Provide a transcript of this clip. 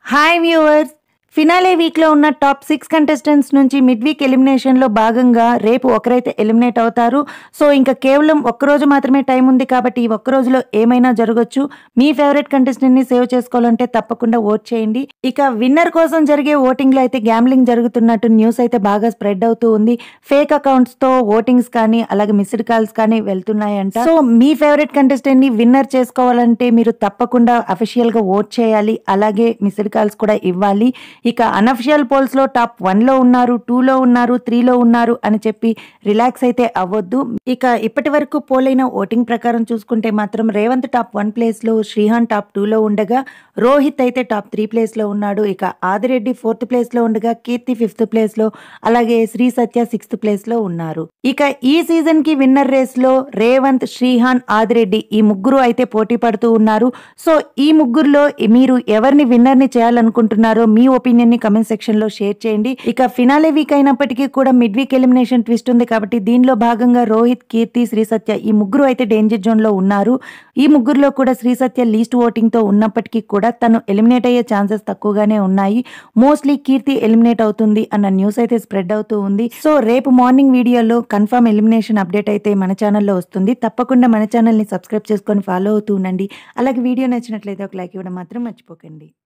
hi viewers finale వీక్లో ఉన్న top six contestants నుంచి మిడ్ వీక్ ఎలిమినేషన్లో భాగంగా రేపు ఒకరైతే ఎలిమినేట్ అవుతారు సో ఇంకా కేవలం ఒక్కరోజు మాత్రమే టైం ఉంది కాబట్టి ఈ ఒక్క రోజులో ఏమైనా జరగచ్చు మీ ఫేవరెట్ కంటెస్టెంట్ని సేవ్ చేసుకోవాలంటే తప్పకుండా ఓట్ చేయండి ఇక విన్నర్ కోసం జరిగే ఓటింగ్లో అయితే గ్యాంబ్లింగ్ జరుగుతున్నట్టు న్యూస్ అయితే బాగా స్ప్రెడ్ అవుతూ ఉంది ఫేక్ అకౌంట్స్తో ఓటింగ్స్ కానీ అలాగే మిస్డ్ కాల్స్ కానీ వెళ్తున్నాయంట సో మీ ఫేవరెట్ కంటెస్టెంట్ని విన్నర్ చేసుకోవాలంటే మీరు తప్పకుండా అఫీషియల్గా ఓట్ చేయాలి అలాగే మిస్డ్ కాల్స్ కూడా ఇవ్వాలి ఇక అనఫిషియల్ పోల్స్ లో టాప్ వన్ లో ఉన్నారు టూ లో ఉన్నారు త్రీ లో ఉన్నారు అని చెప్పి రిలాక్స్ అయితే అవ్వద్దు ఇక ఇప్పటి వరకు పోలైన ఓటింగ్ ప్రకారం చూసుకుంటే మాత్రం రేవంత్ టాప్ వన్ ప్లేస్ లో శ్రీహాన్ టాప్ టూ లో ఉండగా రోహిత్ అయితే టాప్ త్రీ ప్లేస్ లో ఉన్నాడు ఇక ఆదిరెడ్డి ఫోర్త్ ప్లేస్ లో ఉండగా కీర్తి ఫిఫ్త్ ప్లేస్ లో అలాగే శ్రీ సత్య సిక్స్త్ ప్లేస్ లో ఉన్నారు ఇక ఈ సీజన్ కి విన్నర్ రేస్ లో రేవంత్ శ్రీహాన్ ఆదిరెడ్డి ఈ ముగ్గురు అయితే పోటీ పడుతూ ఉన్నారు సో ఈ ముగ్గురులో మీరు ఎవరిని విన్నర్ ని చేయాలనుకుంటున్నారో మీ ఒపీనియన్ ని కమెంట్ సెక్షన్ లో షేర్ చేయండి ఇక ఫినాలే వీక్ అయినప్పటికీ కూడా మిడ్ వీక్ ఎలిమినేషన్ ట్విస్ట్ ఉంది కాబట్టి దీనిలో భాగంగా రోహిత్ కీర్తి శ్రీ సత్య ఈ ముగ్గురు అయితే డేంజర్ జోన్ లో ఉన్నారు ఈ ముగ్గురులో కూడా శ్రీ సత్య లీస్ట్ ఓటింగ్ తో ఉన్నప్పటికీ కూడా తను ఎలిమినేట్ అయ్యే ఛాన్సెస్ తక్కువగానే ఉన్నాయి మోస్ట్లీ కీర్తి ఎలిమినేట్ అవుతుంది అన్న న్యూస్ అయితే స్ప్రెడ్ అవుతూ ఉంది సో రేపు మార్నింగ్ వీడియోలో కన్ఫర్మ్ ఎలిమినేషన్ అప్డేట్ అయితే మన ఛానల్లో వస్తుంది తప్పకుండా మన ఛానల్ని సబ్స్క్రైబ్ చేసుకొని ఫాలో అవుతూ ఉండండి అలాగే వీడియో నచ్చినట్లయితే ఒక లైక్ ఇవ్వడం మాత్రం మర్చిపోకండి